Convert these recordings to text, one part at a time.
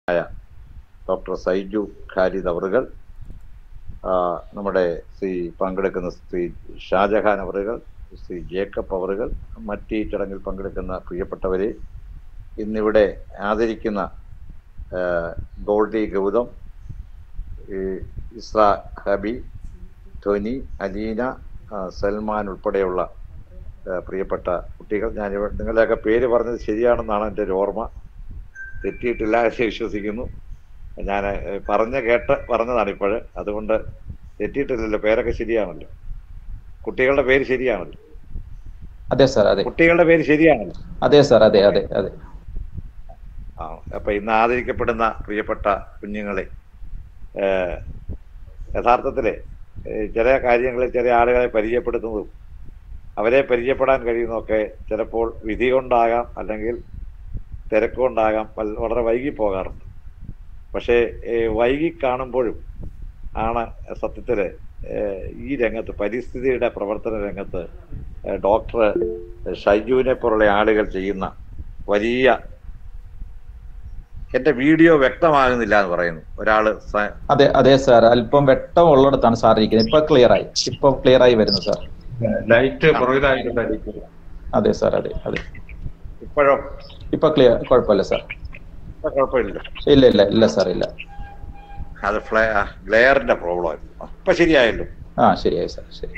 ആയ ഡോക്ടർ സൈജു ഖാലിദ് അവറുകൾ ആ, നമ്മുടെ ശ്രീ പങ്കെടുക്കുന്ന ശ്രീ ഷാജഹാൻ അവറുകൾ ശ്രീ ജേക്കബ് അവറുകൾ മറ്റ് ഈ ചടങ്ങിൽ പങ്കെടുക്കുന്ന പ്രിയപ്പെട്ടവരെ ഇന്നിവിടെ ആദരിക്കുന്ന ആ, ഗോൾഡി ഗൗതം ഈ ഇസ്ര ഹബി ധോനി അലീന ആ, സൽമാൻ ഉൾപ്പെടെയുള്ള ആ, പ്രിയപ്പെട്ട കുട്ടികൾ ഞാൻ നിങ്ങളുടെയൊക്കെ പേര് പറഞ്ഞത് ശരിയാണെന്നാണ് എൻ്റെ ഒരു ഓർമ്മ തെറ്റിയിട്ടില്ല എന്ന് വിശ്വസിക്കുന്നു ഞാൻ ഏഹ്, പറഞ്ഞ കേട്ട് പറഞ്ഞതാണ് ഇപ്പോഴ് അതുകൊണ്ട് തെറ്റിയിട്ടില്ലല്ലോ പേരൊക്കെ ശരിയാണല്ലോ കുട്ടികളുടെ പേര് ശരിയാണല്ലോ അതെ സാർ അതെ കുട്ടികളുടെ പേര് ശരിയാണല്ലോ അതെ സാർ അതെ അതെ അതെ ആ അപ്പൊ ഇന്ന് ആദരിക്കപ്പെടുന്ന പ്രിയപ്പെട്ട കുഞ്ഞുങ്ങളെ ഏഹ്, യഥാർത്ഥത്തില് ഏഹ്, ചില കാര്യങ്ങളിൽ ചില ആളുകളെ പരിചയപ്പെടുത്തുന്നതും അവരെ പരിചയപ്പെടാൻ കഴിയുന്നതൊക്കെ ചിലപ്പോൾ വിധി കൊണ്ടാകാം അല്ലെങ്കിൽ തിരക്കുകൊണ്ടാകാം വൽ- വളരെ വൈകി പോകാറുണ്ട് പക്ഷേ ഏഹ്, വൈകി കാണുമ്പോഴും ആണ് സത്യത്തില് ഏഹ്, ഈ രംഗത്ത് പരിസ്ഥിതിയുടെ പ്രവർത്തന രംഗത്ത് ഏഹ്, ഡോക്ടർ ഷൈജുവിനെ പോലുള്ള ആളുകൾ ചെയ്യുന്ന വലിയ എന്റെ വീഡിയോ വ്യക്തമാകുന്നില്ല എന്ന് പറയുന്നു ഒരാള് സ- അതെ അതെ സാർ അല്പം വെട്ടം ഉള്ളിടത്താണ് സാർ ഇരിക്കുന്നത് ഇപ്പൊ ക്ലിയർ ആയി ഇപ്പൊ ക്ലിയർ ആയി വരുന്നു സാർ ലൈറ്റ് പുറകിലായിട്ടുണ്ടായിരിക്കും അതെ സാർ അതെ അതെ ഇപ്പോഴോ ഇപ്പൊ ക്ലിയർ കുഴപ്പമില്ല സാർ ഇപ്പൊ കുഴപ്പമില്ല ഇല്ല ഇല്ല ഇല്ല സാർ ഇല്ല അത് ഫ്ലേ ഗ്ലെയറിന്റെ പ്രോബ്ലം ആയിരുന്നു ഇപ്പൊ ശരിയായല്ലോ ആ ശരിയായി സാർ ശരി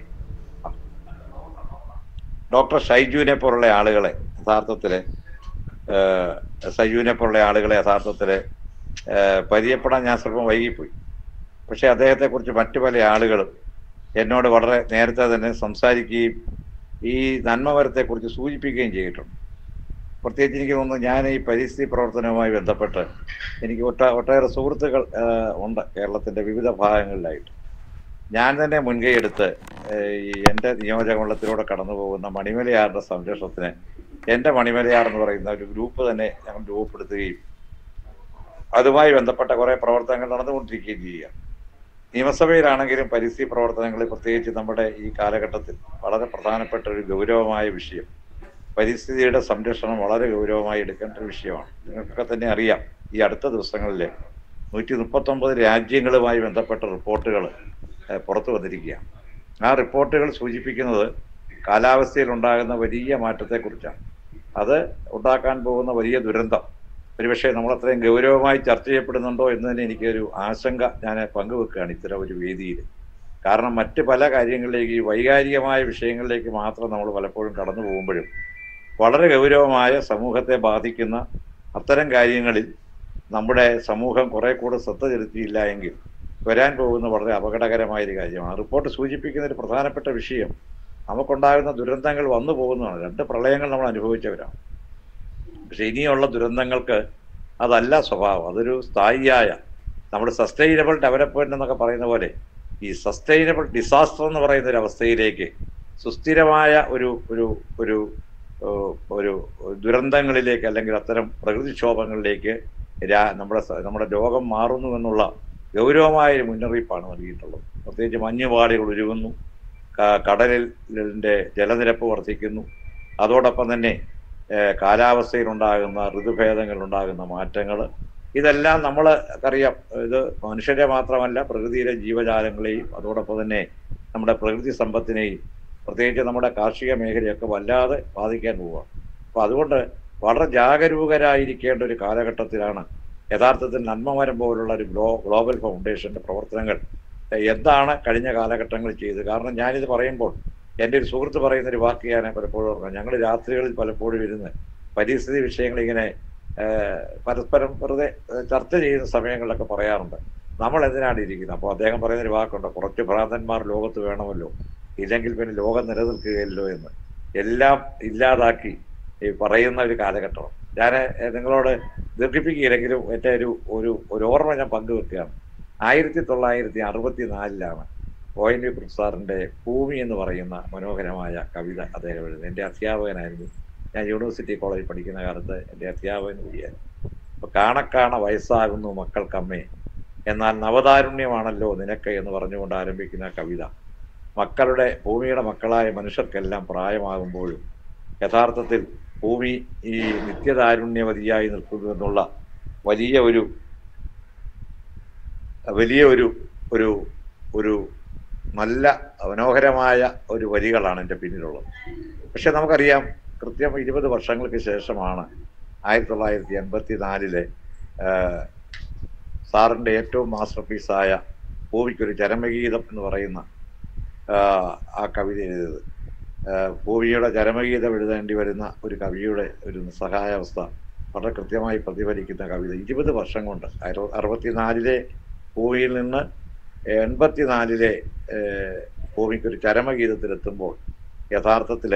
ഡോക്ടർ ഷൈജുവിനെ പോലുള്ള ആളുകളെ യഥാർത്ഥത്തില് ഏഹ്, ഷൈജുവിനെ പോലുള്ള ആളുകളെ യഥാർത്ഥത്തില് ഏഹ്, പരിചയപ്പെടാൻ ഞാൻ സ്വല്പം വൈകിപ്പോയി പക്ഷെ അദ്ദേഹത്തെ കുറിച്ച് മറ്റു പല ആളുകളും എന്നോട് വളരെ നേരത്തെ തന്നെ സംസാരിക്കുകയും ഈ നന്മവരത്തെ കുറിച്ച് സൂചിപ്പിക്കുകയും ചെയ്തിട്ടുണ്ട് പ്രത്യേകിച്ച് എനിക്ക് തോന്നുന്നു ഞാൻ ഈ പരിസ്ഥിതി പ്രവർത്തനവുമായി ബന്ധപ്പെട്ട് എനിക്ക് ഒട്ട ഒട്ടേറെ സുഹൃത്തുക്കൾ ഏഹ്, ഉണ്ട് കേരളത്തിന്റെ വിവിധ ഭാഗങ്ങളിലായിട്ട് ഞാൻ തന്നെ മുൻകൈ എടുത്ത് ഏഹ്, ഈ എൻ്റെ നിയോജകമണ്ഡലത്തിലൂടെ കടന്നു പോകുന്ന മണിമലയാറിന്റെ സംരക്ഷണത്തിന് എൻ്റെ മണിമലയാർ എന്ന് പറയുന്ന ഒരു ഗ്രൂപ്പ് തന്നെ ഞങ്ങൾ രൂപപ്പെടുത്തുകയും അതുമായി ബന്ധപ്പെട്ട കുറെ പ്രവർത്തനങ്ങൾ നടന്നുകൊണ്ടിരിക്കുകയും ചെയ്യുക നിയമസഭയിലാണെങ്കിലും പരിസ്ഥിതി പ്രവർത്തനങ്ങളിൽ പ്രത്യേകിച്ച് നമ്മുടെ ഈ കാലഘട്ടത്തിൽ വളരെ പ്രധാനപ്പെട്ട ഒരു ഗൗരവമായ വിഷയം പരിസ്ഥിതിയുടെ സംരക്ഷണം വളരെ ഗൗരവമായി എടുക്കേണ്ട ഒരു വിഷയമാണ് നിങ്ങൾക്കൊക്കെ തന്നെ അറിയാം ഈ അടുത്ത ദിവസങ്ങളിൽ നൂറ്റി മുപ്പത്തൊമ്പത് രാജ്യങ്ങളുമായി ബന്ധപ്പെട്ട റിപ്പോർട്ടുകൾ പുറത്തു വന്നിരിക്കുകയാണ് ആ റിപ്പോർട്ടുകൾ സൂചിപ്പിക്കുന്നത് കാലാവസ്ഥയിൽ ഉണ്ടാകുന്ന വലിയ മാറ്റത്തെക്കുറിച്ചാണ് അത് ഉണ്ടാക്കാൻ പോകുന്ന വലിയ ദുരന്തം ഒരുപക്ഷെ നമ്മൾ അത്രയും ഗൗരവമായി ചർച്ച ചെയ്യപ്പെടുന്നുണ്ടോ എന്ന് തന്നെ എനിക്കൊരു ആശങ്ക ഞാൻ പങ്കുവെക്കുകയാണ് ഇത്തരം ഒരു വേദിയിൽ കാരണം മറ്റ് പല കാര്യങ്ങളിലേക്ക് ഈ വൈകാരികമായ വിഷയങ്ങളിലേക്ക് മാത്രം നമ്മൾ പലപ്പോഴും കടന്നു പോകുമ്പോഴും വളരെ ഗൗരവമായ സമൂഹത്തെ ബാധിക്കുന്ന അത്തരം കാര്യങ്ങളിൽ നമ്മുടെ സമൂഹം കുറെ കൂടെ ശ്രദ്ധ ചെലുത്തിയില്ല എങ്കിൽ വരാൻ പോകുന്ന വളരെ അപകടകരമായ ഒരു കാര്യമാണ് റിപ്പോർട്ട് സൂചിപ്പിക്കുന്ന ഒരു പ്രധാനപ്പെട്ട വിഷയം നമുക്കുണ്ടാകുന്ന ദുരന്തങ്ങൾ വന്നു പോകുന്നതാണ് രണ്ട് പ്രളയങ്ങൾ നമ്മൾ അനുഭവിച്ചവരാണ് പക്ഷെ ഇനിയുള്ള ദുരന്തങ്ങൾക്ക് അതല്ല സ്വഭാവം അതൊരു സ്ഥായിയായ നമ്മുടെ സസ്റ്റൈനബിൾ ഡെവലപ്മെന്റ് എന്നൊക്കെ പറയുന്ന പോലെ ഈ സസ്റ്റൈനബിൾ ഡിസാസ്റ്റർ എന്ന് പറയുന്ന ഒരു അവസ്ഥയിലേക്ക് സുസ്ഥിരമായ ഒരു ഒരു ഒരു ഏഹ്, ഒരു ദുരന്തങ്ങളിലേക്ക് അല്ലെങ്കിൽ അത്തരം പ്രകൃതിക്ഷോഭങ്ങളിലേക്ക് രാ നമ്മുടെ സ- നമ്മുടെ ലോകം മാറുന്നു എന്നുള്ള ഗൗരവമായ ഒരു മുന്നറിയിപ്പാണ് നൽകിയിട്ടുള്ളത് പ്രത്യേകിച്ച് മഞ്ഞുപാളികൾ ഉരുകുന്നു ക- കടലിന്റെ ജലനിരപ്പ് വർദ്ധിക്കുന്നു അതോടൊപ്പം തന്നെ ഏഹ്, കാലാവസ്ഥയിലുണ്ടാകുന്ന ഋതുഭേദങ്ങൾ ഉണ്ടാകുന്ന മാറ്റങ്ങൾ ഇതെല്ലാം നമ്മൾ അറിയാം ഇത് മനുഷ്യരെ മാത്രമല്ല പ്രകൃതിയിലെ ജീവജാലങ്ങളെയും അതോടൊപ്പം തന്നെ നമ്മുടെ പ്രകൃതി സമ്പത്തിനെയും പ്രത്യേകിച്ച് നമ്മുടെ കാർഷിക മേഖലയൊക്കെ വല്ലാതെ ബാധിക്കാൻ പോവുകയാണ് അപ്പോൾ അതുകൊണ്ട് വളരെ ജാഗരൂകരായിരിക്കേണ്ട ഒരു കാലഘട്ടത്തിലാണ് യഥാർത്ഥത്തിൽ നന്മമരം പോലുള്ള ഒരു ഗ്ലോ ഗ്ലോബൽ ഫൗണ്ടേഷന്റെ പ്രവർത്തനങ്ങൾ ഏഹ്, എന്താണ് കഴിഞ്ഞ കാലഘട്ടങ്ങളിൽ ചെയ്തത് കാരണം ഞാനിത് പറയുമ്പോൾ എൻ്റെ ഒരു സുഹൃത്ത് പറയുന്ന ഒരു വാക്ക് ഞാൻ പലപ്പോഴും ഓർക്കാം ഞങ്ങൾ രാത്രികളിൽ പലപ്പോഴും ഇരുന്ന് പരിസ്ഥിതി വിഷയങ്ങൾ ഇങ്ങനെ ഏഹ്, പരസ്പരം വെറുതെ ഏഹ്, ചർച്ച ചെയ്യുന്ന സമയങ്ങളിലൊക്കെ പറയാറുണ്ട് നമ്മൾ എന്തിനാണ് ഇരിക്കുന്നത് അപ്പോൾ അദ്ദേഹം പറയുന്ന ഒരു വാക്കുണ്ട് കുറച്ച് ഭ്രാന്തന്മാർ ലോകത്ത് വേണമല്ലോ ഇല്ലെങ്കിൽ പിന്നെ ലോകം നിലനിൽക്കുകയല്ലോ എന്ന് എല്ലാം ഇല്ലാതാക്കി ഈ പറയുന്ന ഒരു കാലഘട്ടമാണ് ഞാൻ ഏഹ്, നിങ്ങളോട് ദീർഘിപ്പിക്കുകയില്ലെങ്കിലും എൻ്റെ ഒരു ഒരു ഒരു ഓർമ്മ ഞാൻ പങ്കുവെക്കുകയാണ് ആയിരത്തി തൊള്ളായിരത്തി അറുപത്തി നാലിലാണ് ഒ എൻ വി കൃഷ്ണസാറിൻ്റെ ഭൂമി എന്ന് പറയുന്ന മനോഹരമായ കവിത അദ്ദേഹം എഴുതുന്നത് എൻ്റെ അധ്യാപകനായിരുന്നു ഞാൻ യൂണിവേഴ്സിറ്റി കോളേജിൽ പഠിക്കുന്ന കാലത്ത് എൻ്റെ അധ്യാപകൻ കൂടിയായിരുന്നു അപ്പോൾ കാണക്കാണ വയസ്സാകുന്നു മക്കൾക്കമ്മേ എന്നാൽ നവതാരുണ്യമാണല്ലോ നിനക്ക് എന്ന് പറഞ്ഞുകൊണ്ട് ആരംഭിക്കുന്ന കവിത മക്കളുടെ ഭൂമിയുടെ മക്കളായ മനുഷ്യർക്കെല്ലാം പ്രായമാകുമ്പോഴും യഥാർത്ഥത്തിൽ ഭൂമി ഈ നിത്യതാരുണ്യവതിയായി നിൽക്കുന്നു എന്നുള്ള വലിയ ഒരു വലിയ ഒരു ഒരു ഒരു നല്ല മനോഹരമായ ഒരു വരികളാണ് എൻ്റെ പിന്നിലുള്ളത് പക്ഷെ നമുക്കറിയാം കൃത്യം ഇരുപത് വർഷങ്ങൾക്ക് ശേഷമാണ് ആയിരത്തി തൊള്ളായിരത്തി എൺപത്തി നാലിലെ സാറിൻ്റെ ഏറ്റവും മാസ്റ്റർ പീസായ ഭൂമിക്കൊരു ചരമഗീതം എന്ന് പറയുന്ന ആ, ആ കവിത എഴുതിയത് ആ, ഭൂമിയുടെ ചരമഗീതം എഴുതേണ്ടി വരുന്ന ഒരു കവിയുടെ ഒരു നിസ്സഹായാവസ്ഥ വളരെ കൃത്യമായി പ്രതിഫലിക്കുന്ന കവിത ഇരുപത് വർഷം കൊണ്ട് അറു- അറുപത്തിനാലിലെ ഭൂമിയിൽ നിന്ന് എൺപത്തിനാലിലെ ഏഹ്, ഭൂമിക്കൊരു ചരമഗീതത്തിലെത്തുമ്പോൾ യഥാർത്ഥത്തിൽ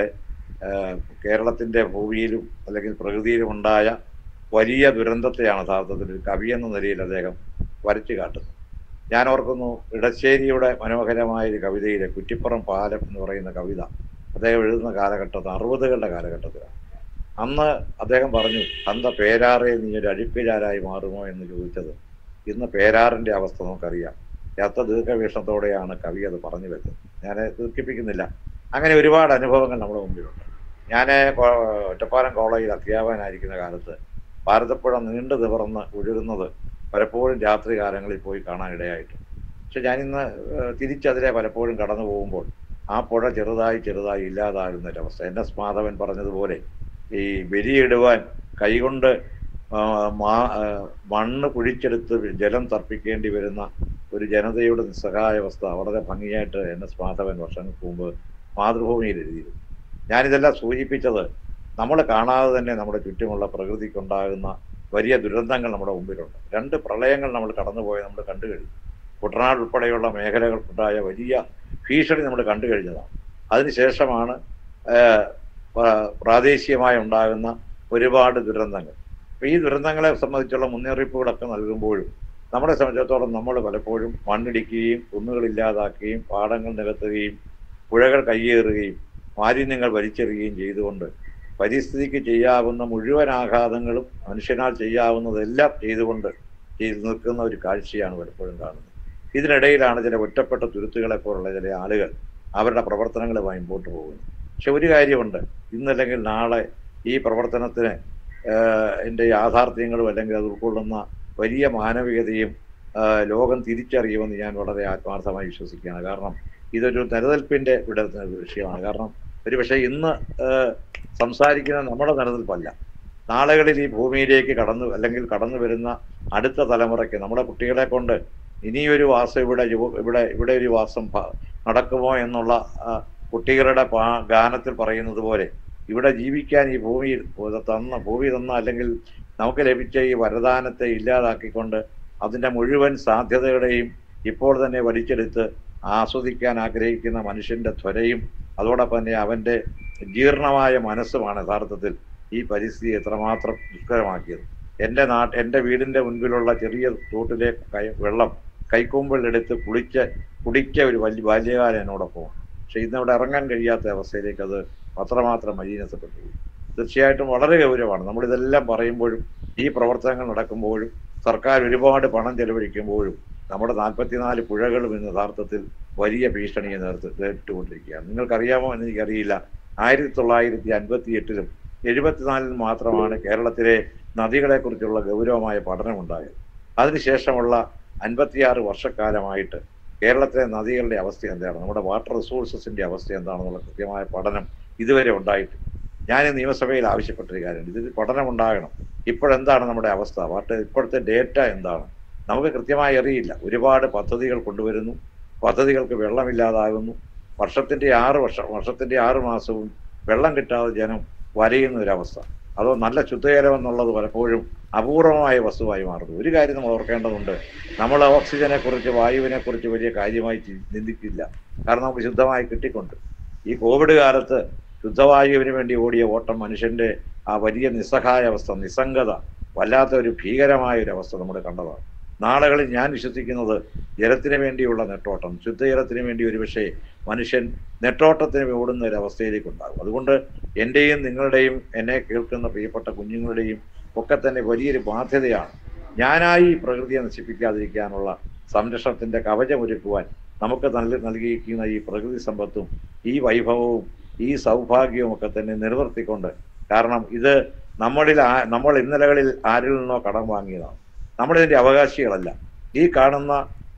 കേരളത്തിൻ്റെ ഭൂമിയിലും അല്ലെങ്കിൽ പ്രകൃതിയിലും ഉണ്ടായ വലിയ ദുരന്തത്തെയാണ് യഥാർത്ഥത്തിൽ ഒരു കവി എന്ന നിലയിൽ അദ്ദേഹം വരച്ചു കാട്ടുന്നത് ഞാൻ ഓർക്കുന്നു ഇടശ്ശേരിയുടെ മനോഹരമായ ഒരു കവിതയിലെ കുറ്റിപ്പുറം പാലം എന്ന് പറയുന്ന കവിത അദ്ദേഹം എഴുതുന്ന കാലഘട്ടത്തിൽ അറുപതുകളുടെ കാലഘട്ടത്തിലാണ് അന്ന് അദ്ദേഹം പറഞ്ഞു അന്ത പേരാറെ നീ ഒരു അഴുക്കുചാരായി മാറുമോ എന്ന് ചോദിച്ചത് ഇന്ന് പേരാറിന്റെ അവസ്ഥ നമുക്കറിയാം എത്ര ദീർഘവീക്ഷണത്തോടെയാണ് കവി അത് പറഞ്ഞു വെച്ചത് ഞാൻ ദീർഘിപ്പിക്കുന്നില്ല അങ്ങനെ ഒരുപാട് അനുഭവങ്ങൾ നമ്മുടെ മുമ്പിലുണ്ട് ഞാൻ ഒറ്റപ്പാലം കോളേജിൽ അധ്യാപകനായിരിക്കുന്ന കാലത്ത് ഭാരതപ്പുഴ നീണ്ടു നിവർന്ന് ഒഴുകുന്നത് പലപ്പോഴും രാത്രി കാലങ്ങളിൽ പോയി കാണാൻ ഇടയായിട്ടുണ്ട് പക്ഷെ ഞാനിന്ന് ഏഹ്, തിരിച്ചതിലെ പലപ്പോഴും കടന്നു പോകുമ്പോൾ ആ പുഴ ചെറുതായി ചെറുതായി ഇല്ലാതാകുന്ന ഒരവസ്ഥ എൻ എസ് മാധവൻ പറഞ്ഞതുപോലെ ഈ ബലിയിടുവാൻ കൈകൊണ്ട് ആ, മാ- ആ, മണ്ണ് കുഴിച്ചെടുത്ത് ജലം തർപ്പിക്കേണ്ടി വരുന്ന ഒരു ജനതയുടെ നിസ്സഹായാവസ്ഥ വളരെ ഭംഗിയായിട്ട് എൻ എസ് മാധവൻ വർഷങ്ങൾക്ക് മുമ്പ് മാതൃഭൂമിയിൽ എഴുതിയിരുന്നു ഞാനിതെല്ലാം സൂചിപ്പിച്ചത് നമ്മൾ കാണാതെ തന്നെ നമ്മുടെ ചുറ്റുമുള്ള പ്രകൃതിക്കുണ്ടാകുന്ന വലിയ ദുരന്തങ്ങൾ നമ്മുടെ മുമ്പിലുണ്ട് രണ്ട് പ്രളയങ്ങൾ നമ്മൾ കടന്നുപോയി നമ്മൾ കണ്ടു കഴിഞ്ഞു കുട്ടനാട് ഉൾപ്പെടെയുള്ള മേഖലകൾക്കുണ്ടായ വലിയ ഭീഷണി നമ്മൾ കണ്ടു കഴിഞ്ഞതാണ് അതിനുശേഷമാണ് ഏഹ്, പ്ര- പ്രാദേശികമായി ഉണ്ടാകുന്ന ഒരുപാട് ദുരന്തങ്ങൾ അപ്പൊ ഈ ദുരന്തങ്ങളെ സംബന്ധിച്ചുള്ള മുന്നറിയിപ്പുകളൊക്കെ നൽകുമ്പോഴും നമ്മളെ സംബന്ധിച്ചിടത്തോളം നമ്മൾ പലപ്പോഴും മണ്ണിടിക്കുകയും കുന്നുകളില്ലാതാക്കുകയും പാടങ്ങൾ നികത്തുകയും പുഴകൾ കയ്യേറുകയും മാലിന്യങ്ങൾ വലിച്ചെറിയുകയും ചെയ്തുകൊണ്ട് പരിസ്ഥിതിക്ക് ചെയ്യാവുന്ന മുഴുവൻ ആഘാതങ്ങളും മനുഷ്യനാൽ ചെയ്യാവുന്നതെല്ലാം ചെയ്തുകൊണ്ട് ചെയ്തു നിൽക്കുന്ന ഒരു കാഴ്ചയാണ് പലപ്പോഴും കാണുന്നത് ഇതിനിടയിലാണ് ചില ഒറ്റപ്പെട്ട തുരുത്തുകളെ പോലുള്ള ചില ആളുകൾ അവരുടെ പ്രവർത്തനങ്ങളുമായി മുമ്പോട്ട് പോകുന്നത് പക്ഷെ ഒരു കാര്യമുണ്ട് ഇന്നല്ലെങ്കിൽ നാളെ ഈ പ്രവർത്തനത്തിന് ഏഹ്, എൻ്റെ യാഥാർത്ഥ്യങ്ങളും അല്ലെങ്കിൽ അത് ഉൾക്കൊള്ളുന്ന വലിയ മാനവികതയും ഏഹ്, ലോകം തിരിച്ചറിയുമെന്ന് ഞാൻ വളരെ ആത്മാർത്ഥമായി വിശ്വസിക്കുകയാണ് കാരണം ഇതൊരു നിലനിൽപ്പിൻ്റെ ഇവിടെ വിഷയമാണ് കാരണം ഒരു പക്ഷേ ഇന്ന് ഏഹ്, സംസാരിക്കുന്ന നമ്മുടെ നിലനിൽപ്പല്ല നാളുകളിൽ ഈ ഭൂമിയിലേക്ക് കടന്നു അല്ലെങ്കിൽ കടന്നു വരുന്ന അടുത്ത തലമുറയ്ക്ക് നമ്മുടെ കുട്ടികളെ കൊണ്ട് ഇനിയൊരു വാസം ഇവിടെ യുവ- ഇവിടെ ഇവിടെ ഒരു വാസം ഭ- നടക്കുമോ എന്നുള്ള ആ, കുട്ടികളുടെ പാ ഗാനത്തിൽ പറയുന്നത് പോലെ ഇവിടെ ജീവിക്കാൻ ഈ ഭൂമിയിൽ തന്ന ഭൂമി തന്ന അല്ലെങ്കിൽ നമുക്ക് ലഭിച്ച ഈ വരദാനത്തെ ഇല്ലാതാക്കിക്കൊണ്ട് അതിൻ്റെ മുഴുവൻ സാധ്യതകളെയും ഇപ്പോൾ തന്നെ വലിച്ചെടുത്ത് ആസ്വദിക്കാൻ ആഗ്രഹിക്കുന്ന മനുഷ്യന്റെ ത്വരയും അതോടൊപ്പം തന്നെ അവന്റെ ജീർണമായ മനസ്സുമാണ് യഥാർത്ഥത്തിൽ ഈ പരിസ്ഥിതി എത്രമാത്രം ദുഷ്കരമാക്കിയത് എൻ്റെ നാട്ട് എൻ്റെ വീടിൻ്റെ മുൻപിലുള്ള ചെറിയ തോട്ടിലെ കൈ വെള്ളം കൈക്കൊമ്പിലെടുത്ത് കുളിച്ച് കുടിച്ച ഒരു വലിയ ബാല്യകാലം എന്നോടൊപ്പം പക്ഷെ ഇന്ന് അവിടെ ഇറങ്ങാൻ കഴിയാത്ത അവസ്ഥയിലേക്ക് അത് അത്രമാത്രം മലീനസപ്പെട്ടു പോയി. തീർച്ചയായിട്ടും വളരെ ഗൗരവമാണ് നമ്മളിതെല്ലാം പറയുമ്പോഴും ഈ പ്രവർത്തനങ്ങൾ നടക്കുമ്പോഴും സർക്കാർ ഒരുപാട് പണം ചെലവഴിക്കുമ്പോഴും നമ്മുടെ നാൽപ്പത്തിനാല് പുഴകളും ഇന്ന് യഥാർത്ഥത്തിൽ വലിയ ഭീഷണിയെ നേർത്ത് നേരിട്ടുകൊണ്ടിരിക്കുകയാണ് നിങ്ങൾക്കറിയാമോ എന്ന് എനിക്കറിയില്ല ആയിരത്തി തൊള്ളായിരത്തി അൻപത്തി എട്ടിലും എഴുപത്തിനാലിലും മാത്രമാണ് കേരളത്തിലെ നദികളെക്കുറിച്ചുള്ള ഗൗരവമായ പഠനമുണ്ടായത് അതിനുശേഷമുള്ള അൻപത്തിയാറ് വർഷക്കാലമായിട്ട് കേരളത്തിലെ നദികളുടെ അവസ്ഥ എന്താണ് നമ്മുടെ വാട്ടർ റിസോഴ്സസിന്റെ അവസ്ഥ എന്താണെന്നുള്ള കൃത്യമായ പഠനം ഇതുവരെ ഉണ്ടായിട്ടില്ല ഞാൻ ഈ നിയമസഭയിൽ ആവശ്യപ്പെട്ടൊരു കാര്യമാണ് ഇതിൽ പഠനം ഉണ്ടാകണം ഇപ്പോഴെന്താണ് നമ്മുടെ അവസ്ഥ വാട്ട് ഇപ്പോഴത്തെ ഡേറ്റ എന്താണ് നമുക്ക് കൃത്യമായി അറിയില്ല ഒരുപാട് പദ്ധതികൾ കൊണ്ടുവരുന്നു പദ്ധതികൾക്ക് വെള്ളമില്ലാതാകുന്നു വർഷത്തിന്റെ ആറ് വർഷം വർഷത്തിന്റെ ആറ് മാസവും വെള്ളം കിട്ടാതെ ജനം വരയുന്ന ഒരവസ്ഥ അതോ നല്ല ശുദ്ധജലം എന്നുള്ളത് പലപ്പോഴും അപൂർവമായ വസ്തുവായി മാറുന്നു ഒരു കാര്യം നമ്മൾ ഓർക്കേണ്ടതുണ്ട് നമ്മൾ ഓക്സിജനെ കുറിച്ച് വായുവിനെ കുറിച്ച് വലിയ കാര്യമായി ചി- ചിന്തിക്കില്ല കാരണം നമുക്ക് ശുദ്ധമായി കിട്ടിക്കൊണ്ട് ഈ കോവിഡ് കാലത്ത് ശുദ്ധവായുവിന് വേണ്ടി ഓടിയ ഓട്ടം മനുഷ്യന്റെ ആ വലിയ നിസ്സഹായ അവസ്ഥ നിസ്സംഗത വല്ലാത്ത ഒരു ഭീകരമായ ഒരു അവസ്ഥ നമ്മൾ കണ്ടതാണ് നാളുകളിൽ ഞാൻ വിശ്വസിക്കുന്നത് ജലത്തിന് വേണ്ടിയുള്ള നെട്ടോട്ടം ശുദ്ധജലത്തിന് വേണ്ടി ഒരുപക്ഷെ മനുഷ്യൻ നെട്ടോട്ടത്തിന് ഓടുന്ന ഒരു അവസ്ഥയിലേക്ക് ഉണ്ടാകും അതുകൊണ്ട് എൻ്റെയും നിങ്ങളുടെയും എന്നെ കേൾക്കുന്ന പ്രിയപ്പെട്ട കുഞ്ഞുങ്ങളുടെയും ഒക്കെ തന്നെ വലിയൊരു ബാധ്യതയാണ് ഞാനായി ഈ പ്രകൃതിയെ നശിപ്പിക്കാതിരിക്കാനുള്ള സംരക്ഷണത്തിന്റെ കവചമൊരുക്കുവാൻ നമുക്ക് നൽകി നൽകിയിരിക്കുന്ന ഈ പ്രകൃതി സമ്പത്തും ഈ വൈഭവവും ഈ സൗഭാഗ്യവും ഒക്കെ തന്നെ നിലനിർത്തിക്കൊണ്ട് കാരണം ഇത് നമ്മളിൽ ആ- നമ്മൾ ഇന്നലകളിൽ ആരിൽ നിന്നോ കടം വാങ്ങിയതാണ് നമ്മളിതിന്റെ അവകാശികളല്ല ഈ കാണുന്ന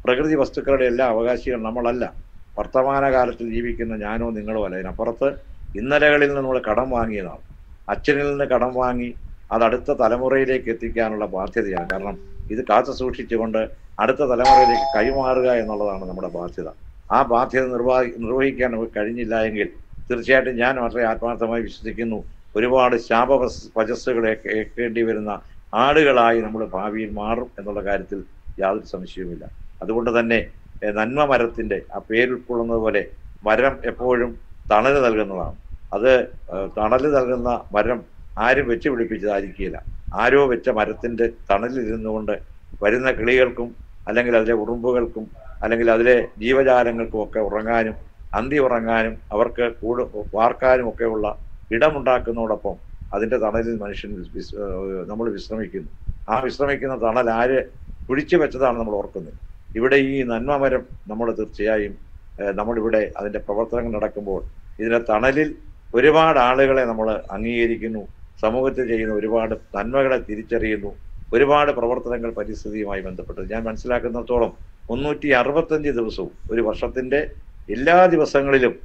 പ്രകൃതി വസ്തുക്കളുടെ എല്ലാ അവകാശികൾ നമ്മളല്ല വർത്തമാനകാലത്തിൽ ജീവിക്കുന്ന ഞാനോ നിങ്ങളോ അല്ല ഇതിനപ്പുറത്ത് ഇന്നലകളിൽ നിന്ന് നമ്മൾ കടം വാങ്ങിയതാണ് അച്ഛനിൽ നിന്ന് കടം വാങ്ങി അത് അടുത്ത തലമുറയിലേക്ക് എത്തിക്കാനുള്ള ബാധ്യതയാണ് കാരണം ഇത് കാത്തു സൂക്ഷിച്ചുകൊണ്ട് അടുത്ത തലമുറയിലേക്ക് കൈമാറുക എന്നുള്ളതാണ് നമ്മുടെ ബാധ്യത ആ ബാധ്യത നിർവഹി നിർവഹിക്കാൻ നമുക്ക് കഴിഞ്ഞില്ല എങ്കിൽ തീർച്ചയായിട്ടും ഞാൻ വളരെ ആത്മാർത്ഥമായി വിശ്വസിക്കുന്നു ഒരുപാട് ശാപ വചസ്സുകളെ കേൾക്കേണ്ടി വരുന്ന ആളുകളായി നമ്മൾ ഭാവിയിൽ മാറും എന്നുള്ള കാര്യത്തിൽ യാതൊരു സംശയവുമില്ല അതുകൊണ്ട് തന്നെ ഏഹ്, നന്മ മരത്തിന്റെ ആ പേരുൾക്കൊള്ളുന്നത് പോലെ മരം എപ്പോഴും തണല് നൽകുന്നതാണ് അത് ഏഹ്, തണല് നൽകുന്ന മരം ആരും വെച്ച് പിടിപ്പിച്ചതായിരിക്കില്ല ആരോ വെച്ച മരത്തിന്റെ തണലിരുന്നു കൊണ്ട് വരുന്ന കിളികൾക്കും അല്ലെങ്കിൽ അതിലെ ഉറുമ്പുകൾക്കും അല്ലെങ്കിൽ അതിലെ ജീവജാലങ്ങൾക്കും ഒക്കെ ഉറങ്ങാനും അന്തി ഉറങ്ങാനും അവർക്ക് കൂട് വാർക്കാനും ഒക്കെയുള്ള ഇടമുണ്ടാക്കുന്നതോടൊപ്പം അതിന്റെ തണലിൽ മനുഷ്യൻ വിസ്- ഏഹ് നമ്മൾ വിശ്രമിക്കുന്നു ആ വിശ്രമിക്കുന്ന തണൽ ആര് പിടിച്ചു വെച്ചതാണ് നമ്മൾ ഓർക്കുന്നത് ഇവിടെ ഈ നന്മ മരം നമ്മൾ തീർച്ചയായും ഏഹ് നമ്മളിവിടെ അതിന്റെ പ്രവർത്തനങ്ങൾ നടക്കുമ്പോൾ ഇതിന്റെ തണലിൽ ഒരുപാട് ആളുകളെ നമ്മൾ അംഗീകരിക്കുന്നു സമൂഹത്തിൽ ചെയ്യുന്ന ഒരുപാട് നന്മകളെ തിരിച്ചറിയുന്നു ഒരുപാട് പ്രവർത്തനങ്ങൾ പരിസ്ഥിതിയുമായി ബന്ധപ്പെട്ട് ഞാൻ മനസ്സിലാക്കുന്നിടത്തോളം മുന്നൂറ്റി അറുപത്തഞ്ച് ദിവസവും ഒരു വർഷത്തിന്റെ എല്ലാ ദിവസങ്ങളിലും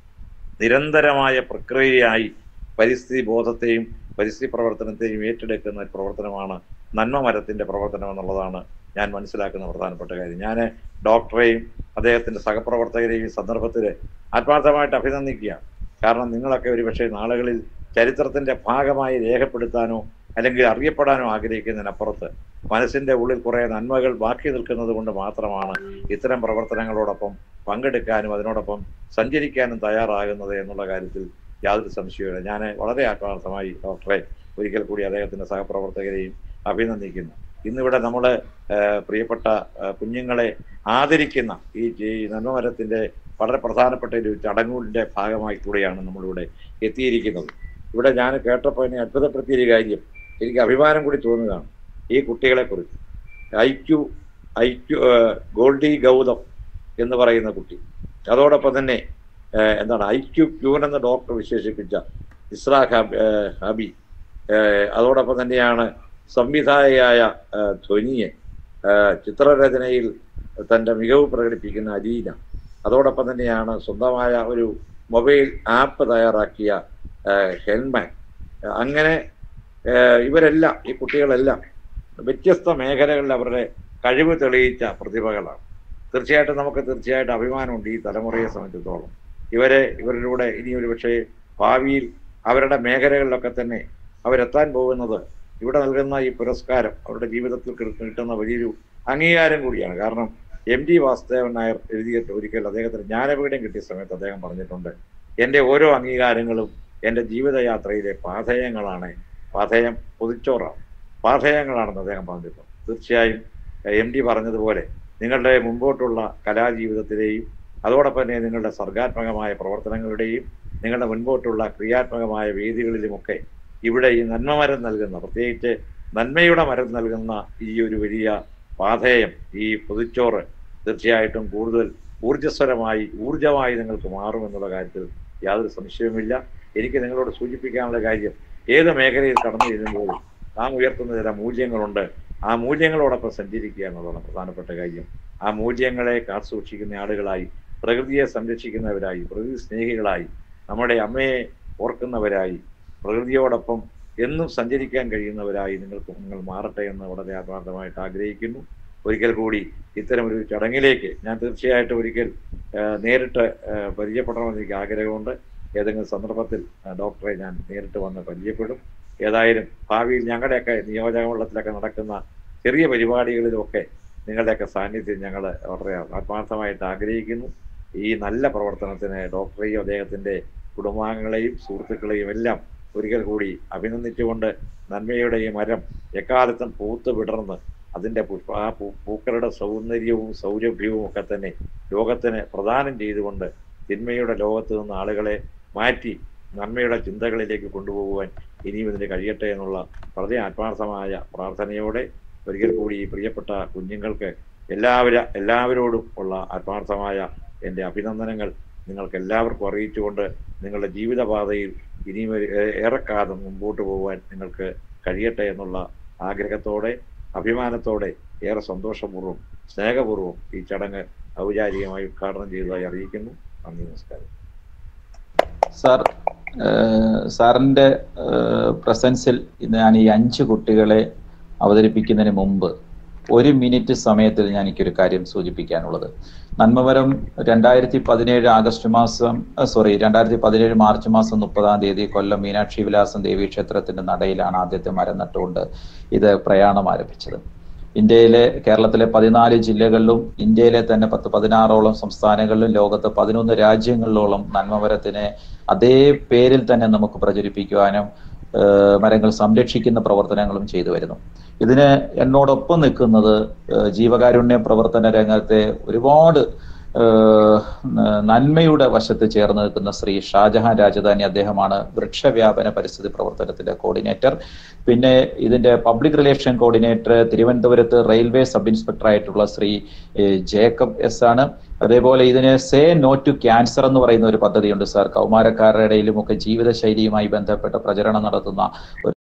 നിരന്തരമായ പ്രക്രിയയായി പരിസ്ഥിതി ബോധത്തെയും പരിസ്ഥിതി പ്രവർത്തനത്തെയും ഏറ്റെടുക്കുന്ന ഒരു പ്രവർത്തനമാണ് നന്മ മരത്തിന്റെ പ്രവർത്തനം എന്നുള്ളതാണ് ഞാൻ മനസ്സിലാക്കുന്ന പ്രധാനപ്പെട്ട കാര്യം ഞാൻ ഡോക്ടറെയും അദ്ദേഹത്തിന്റെ സഹപ്രവർത്തകരെയും ഈ സന്ദർഭത്തിൽ ആത്മാർത്ഥമായിട്ട് അഭിനന്ദിക്കുക കാരണം നിങ്ങളൊക്കെ ഒരുപക്ഷെ നാളുകളിൽ ചരിത്രത്തിന്റെ ഭാഗമായി രേഖപ്പെടുത്താനോ അല്ലെങ്കിൽ അറിയപ്പെടാനോ ആഗ്രഹിക്കുന്നതിനപ്പുറത്ത് മനസ്സിന്റെ ഉള്ളിൽ കുറെ നന്മകൾ ബാക്കി നിൽക്കുന്നത് കൊണ്ട് മാത്രമാണ് ഇത്തരം പ്രവർത്തനങ്ങളോടൊപ്പം പങ്കെടുക്കാനും അതിനോടൊപ്പം സഞ്ചരിക്കാനും തയ്യാറാകുന്നത് എന്നുള്ള കാര്യത്തിൽ യാതൊരു സംശയവുമില്ല ഞാൻ വളരെ ആത്മാർത്ഥമായി ഡോക്ടറെ ഒരിക്കൽ കൂടി അദ്ദേഹത്തിന്റെ സഹപ്രവർത്തകരെയും അഭിനന്ദിക്കുന്നു ഇന്നിവിടെ നമ്മൾ പ്രിയപ്പെട്ട ആ, കുഞ്ഞുങ്ങളെ ആദരിക്കുന്ന ഈ ഈ നന്മമരത്തിന്റെ വളരെ പ്രധാനപ്പെട്ട ഒരു ചടങ്ങിന്റെ ഭാഗമായി കൂടെയാണ് നമ്മളിവിടെ എത്തിയിരിക്കുന്നത് ഇവിടെ ഞാൻ കേട്ടപ്പോൾ എന്നെ അത്ഭുതപ്പെടുത്തിയ ഒരു കാര്യം എനിക്ക് അഭിമാനം കൂടി തോന്നുകയാണ് ഈ കുട്ടികളെ കുറിച്ച് I Q I Q Goldie Gautam എന്ന് പറയുന്ന കുട്ടി അതോടൊപ്പം തന്നെ ഏഹ്, എന്താണ് ഐ ക്യു ക്യൂൻ എന്ന ഡോക്ടർ വിശേഷിപ്പിച്ച ഇസ്രാ ഹബ് ഏഹ്, ഹബി ഏഹ്, അതോടൊപ്പം തന്നെയാണ് സംവിധായകയായ ഏഹ്, ധ്വനിയെ ഏഹ്, ചിത്രരചനയിൽ തൻ്റെ മികവ് പ്രകടിപ്പിക്കുന്ന അലീന അതോടൊപ്പം തന്നെയാണ് സ്വന്തമായ ഒരു മൊബൈൽ ആപ്പ് തയ്യാറാക്കിയ ഏഹ്, ഹെൽമാൻ അങ്ങനെ ഏഹ്, ഇവരെല്ലാം ഈ കുട്ടികളെല്ലാം വ്യത്യസ്ത മേഖലകളിൽ അവരുടെ കഴിവ് തെളിയിച്ച പ്രതിഭകളാണ് തീർച്ചയായിട്ടും നമുക്ക് തീർച്ചയായിട്ടും അഭിമാനമുണ്ട് ഈ തലമുറയെ സംബന്ധിച്ചിടത്തോളം ഇവരെ ഇവരിലൂടെ ഇനി ഒരു പക്ഷേ ഭാവിയിൽ അവരുടെ മേഖലകളിലൊക്കെ തന്നെ അവരെത്താൻ പോകുന്നത് ഇവിടെ നൽകുന്ന ഈ പുരസ്കാരം അവരുടെ ജീവിതത്തിൽ കിട്ട- കിട്ടുന്ന വലിയൊരു അംഗീകാരം കൂടിയാണ് കാരണം എം ജി വാസുദേവൻ നായർ എഴുതിയിട്ട് ഒരിക്കൽ അദ്ദേഹത്തിന് ജ്ഞാനപീഠം കിട്ടിയ സമയത്ത് അദ്ദേഹം പറഞ്ഞിട്ടുണ്ട് എൻ്റെ ഓരോ അംഗീകാരങ്ങളും എൻ്റെ ജീവിതയാത്രയിലെ പാഥേയങ്ങളാണ് പാഥേയം പൊതിച്ചോറാണ് പാഥേയങ്ങളാണെന്ന് അദ്ദേഹം പറഞ്ഞിട്ടുണ്ട് തീർച്ചയായും എം ഡി പറഞ്ഞതുപോലെ നിങ്ങളുടെ മുമ്പോട്ടുള്ള കലാജീവിതത്തിലെയും അതോടൊപ്പം തന്നെ നിങ്ങളുടെ സർഗാത്മകമായ പ്രവർത്തനങ്ങളുടെയും നിങ്ങളുടെ മുൻപോട്ടുള്ള ക്രിയാത്മകമായ വേദികളിലുമൊക്കെ ഇവിടെ ഈ നന്മ മരം നൽകുന്ന പ്രത്യേകിച്ച് നന്മയുടെ മരം നൽകുന്ന ഈ ഒരു വലിയ പാഥേയം ഈ പൊതിച്ചോറ് തീർച്ചയായിട്ടും കൂടുതൽ ഊർജ്ജസ്വരമായി ഊർജമായി നിങ്ങൾക്ക് മാറുമെന്നുള്ള കാര്യത്തിൽ യാതൊരു സംശയവുമില്ല എനിക്ക് നിങ്ങളോട് സൂചിപ്പിക്കാനുള്ള കാര്യം ഏത് മേഖലയിൽ കടന്നു ചെല്ലുമ്പോഴും നാം ഉയർത്തുന്ന ചില മൂല്യങ്ങളുണ്ട് ആ മൂല്യങ്ങളോടൊപ്പം സഞ്ചരിക്കുക എന്നുള്ളതാണ് പ്രധാനപ്പെട്ട കാര്യം ആ മൂല്യങ്ങളെ കാത്തുസൂക്ഷിക്കുന്ന ആളുകളായി പ്രകൃതിയെ സംരക്ഷിക്കുന്നവരായി പ്രകൃതി സ്നേഹികളായി നമ്മുടെ അമ്മയെ ഓർക്കുന്നവരായി പ്രകൃതിയോടൊപ്പം എന്നും സഞ്ചരിക്കാൻ കഴിയുന്നവരായി നിങ്ങൾക്ക് നിങ്ങൾ മാറട്ടെ എന്ന് വളരെ ആത്മാർത്ഥമായിട്ട് ആഗ്രഹിക്കുന്നു ഒരിക്കൽ കൂടി ഇത്തരം ഒരു ചടങ്ങിലേക്ക് ഞാൻ തീർച്ചയായിട്ടും ഒരിക്കൽ ആ, നേരിട്ട് ആ, പരിചയപ്പെടണമെന്ന് എനിക്ക് ആഗ്രഹമുണ്ട് ഏതെങ്കിലും സന്ദർഭത്തിൽ ആ, ഡോക്ടറെ ഞാൻ നേരിട്ട് വന്ന് പരിചയപ്പെടും ഏതായാലും ഭാവിയിൽ ഞങ്ങളുടെയൊക്കെ നിയോജകമണ്ഡലത്തിലൊക്കെ നടക്കുന്ന ചെറിയ പരിപാടികളിലുമൊക്കെ നിങ്ങളുടെയൊക്കെ സാന്നിധ്യം ഞങ്ങൾ വളരെ ആത്മാർത്ഥമായിട്ട് ആഗ്രഹിക്കുന്നു ഈ നല്ല പ്രവർത്തനത്തിന് ഡോക്ടറെയും അദ്ദേഹത്തിൻ്റെ കുടുംബാംഗങ്ങളെയും സുഹൃത്തുക്കളെയും എല്ലാം ഒരിക്കൽ കൂടി അഭിനന്ദിച്ചുകൊണ്ട് നന്മയുടെ ഈ മരം എക്കാലത്തും പൂത്ത് വിടർന്ന് അതിൻ്റെ പുഷ്പ ആ പൂ പൂക്കളുടെ സൗന്ദര്യവും സൗരഭ്യവും ഒക്കെ തന്നെ ലോകത്തിന് പ്രദാനം ചെയ്തുകൊണ്ട് തിന്മയുടെ ലോകത്ത് നിന്ന് ആളുകളെ മാറ്റി നന്മയുടെ ചിന്തകളിലേക്ക് കൊണ്ടുപോകുവാൻ ഇനിയും ഇതിന് കഴിയട്ടെ എന്നുള്ള വളരെ ആത്മാർത്ഥമായ പ്രാർത്ഥനയോടെ ഒരിക്കൽ കൂടി ഈ പ്രിയപ്പെട്ട കുഞ്ഞുങ്ങൾക്ക് എല്ലാവര എല്ലാവരോടും ഉള്ള ആത്മാർത്ഥമായ എൻ്റെ അഭിനന്ദനങ്ങൾ നിങ്ങൾക്ക് എല്ലാവർക്കും അറിയിച്ചുകൊണ്ട് നിങ്ങളുടെ ജീവിതപാതയിൽ ഇനിയും ഒരു ഏ- ഏറെക്കാലം മുമ്പോട്ട് പോകാൻ നിങ്ങൾക്ക് കഴിയട്ടെ എന്നുള്ള ആഗ്രഹത്തോടെ അഭിമാനത്തോടെ ഏറെ സന്തോഷപൂർവ്വം സ്നേഹപൂർവ്വം ഈ ചടങ്ങ് ഔപചാരികമായി ഉദ്ഘാടനം ചെയ്തതായി അറിയിക്കുന്നു നന്ദി നമസ്കാരം സാർ ഏഹ് സാറിന്റെ ഏഹ് പ്രസൻസിൽ ഞാൻ ഈ അഞ്ച് കുട്ടികളെ അവതരിപ്പിക്കുന്നതിന് മുമ്പ് ഒരു മിനിറ്റ് സമയത്തിൽ ഞാൻ എനിക്കൊരു കാര്യം സൂചിപ്പിക്കാനുള്ളത് നന്മവരം രണ്ടായിരത്തി പതിനേഴ് ആഗസ്റ്റ് മാസം സോറി രണ്ടായിരത്തി പതിനേഴ് മാർച്ച് മാസം മുപ്പതാം തീയതി കൊല്ലം മീനാക്ഷി വിലാസം ദേവീ ക്ഷേത്രത്തിന്റെ നടയിലാണ് ആദ്യത്തെ മരം നട്ടുകൊണ്ട് ഇത് പ്രയാണം ആരംഭിച്ചത് ഇന്ത്യയിലെ കേരളത്തിലെ പതിനാല് ജില്ലകളിലും ഇന്ത്യയിലെ തന്നെ പത്ത് പതിനാറോളം സംസ്ഥാനങ്ങളിലും ലോകത്ത് പതിനൊന്ന് രാജ്യങ്ങളിലോളം നന്മമരത്തിനെ അതേ പേരിൽ തന്നെ നമുക്ക് പ്രചരിപ്പിക്കുവാനും ഏഹ് മരങ്ങൾ സംരക്ഷിക്കുന്ന പ്രവർത്തനങ്ങളും ചെയ്തു വരുന്നു ഇതിന് എന്നോടൊപ്പം നിൽക്കുന്നത് ഏഹ് ജീവകാരുണ്യ പ്രവർത്തന രംഗത്തെ ഒരുപാട് ഏഹ് നന്മയുടെ വശത്ത് ചേർന്ന് നിൽക്കുന്ന ശ്രീ ഷാജഹാൻ രാജധാനി അദ്ദേഹമാണ് വൃക്ഷവ്യാപന പരിസ്ഥിതി പ്രവർത്തനത്തിന്റെ കോർഡിനേറ്റർ പിന്നെ ഇതിന്റെ പബ്ലിക് റിലേഷൻ കോർഡിനേറ്റർ തിരുവനന്തപുരത്ത് റെയിൽവേ സബ് ഇൻസ്പെക്ടർ ആയിട്ടുള്ള ശ്രീ ഏഹ് ജേക്കബ് എസ് ആണ് അതേപോലെ ഇതിന് സേ നോ ടു ക്യാൻസർ എന്ന് പറയുന്ന ഒരു പദ്ധതിയുണ്ട് സാർ കൗമാരക്കാരുടെ ഇടയിലും ഒക്കെ ജീവിതശൈലിയുമായി ബന്ധപ്പെട്ട പ്രചരണം നടത്തുന്ന ഒരു